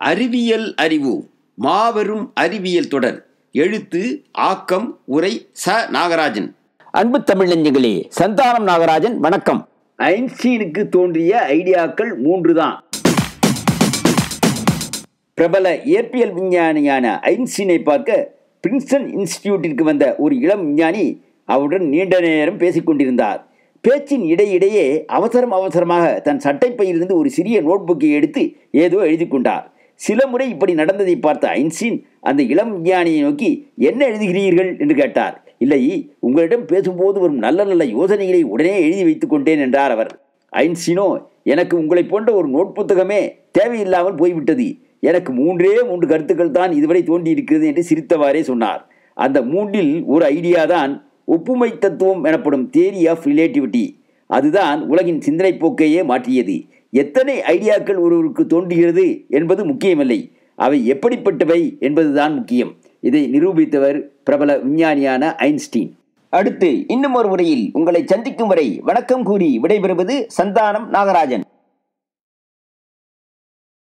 அறிவியல் அறிவு மாபெரும் அறிவியல் தொடர் எழுத்து ஆக்கம் உரை ச நாகராஜன் அன்பு தமிழ் நெஞ்சங்களே சந்தானம் நாகராஜன் வணக்கம் ஐன்ஸ்டீனுக்கு தோன்றிய ஐடியாக்கள் மூன்று தான் பிரபல இயற்பியல் விஞ்ஞானியான ஐன்ஸ்டீனை பார்க்க பிரின்ஸ்டன் இன்ஸ்டிடியூட்டிற்கு வந்த ஒரு இளம் விஞ்ஞானி அவருடன் நீண்ட நேரம் பேசிக்கொண்டிருந்தார் பேச்சின் இடையிடையே அவசரம் அவசரமாக தன் சட்டைப்பையிலிருந்து ஒரு சிறிய நோட்புக்கை எடுத்து ஏதோ எழுதி கொண்டார் சில முறை இப்படி நடந்ததை பார்த்த ஐன்ஸ்டீன் அந்த இளம் விஞ்ஞானியை நோக்கி என்ன எழுதுகிறீர்கள் என்று கேட்டார் இல்லை உங்களிடம் பேசும்போது வரும் நல்ல நல்ல யோசனைகளை உடனே எழுதி வைத்துக் கொண்டேன் என்றார் அவர் ஐன்ஸ்டீனோ எனக்கு உங்களைப் போன்ற ஒரு நோட் புத்தகமே தேவையில்லாமல் போய்விட்டது எனக்கு மூன்றே மூன்று கருத்துக்கள் தான் இதுவரை தோன்றி இருக்கிறது என்று சிரித்தவாறே சொன்னார் அந்த மூன்றில் ஒரு ஐடியா தான் ஒப்புமை தத்துவம் எனப்படும் தியரி ஆஃப் ரிலேட்டிவிட்டி அதுதான் உலகின் சிந்தனை போக்கையே மாற்றியது எத்தனை ஐடியாக்கள் ஒருவருக்கு தோன்றுகிறது என்பது முக்கியமில்லை அவை எப்படிப்பட்டவை என்பதுதான் முக்கியம் இதை நிரூபித்தவர் பிரபல விஞ்ஞானியான ஐன்ஸ்டீன் அடுத்து இன்னும் ஒரு முறையில் உங்களை சந்திக்கும் வரை வணக்கம் கூறி விடைபெறுவது சந்தானம் நாகராஜன்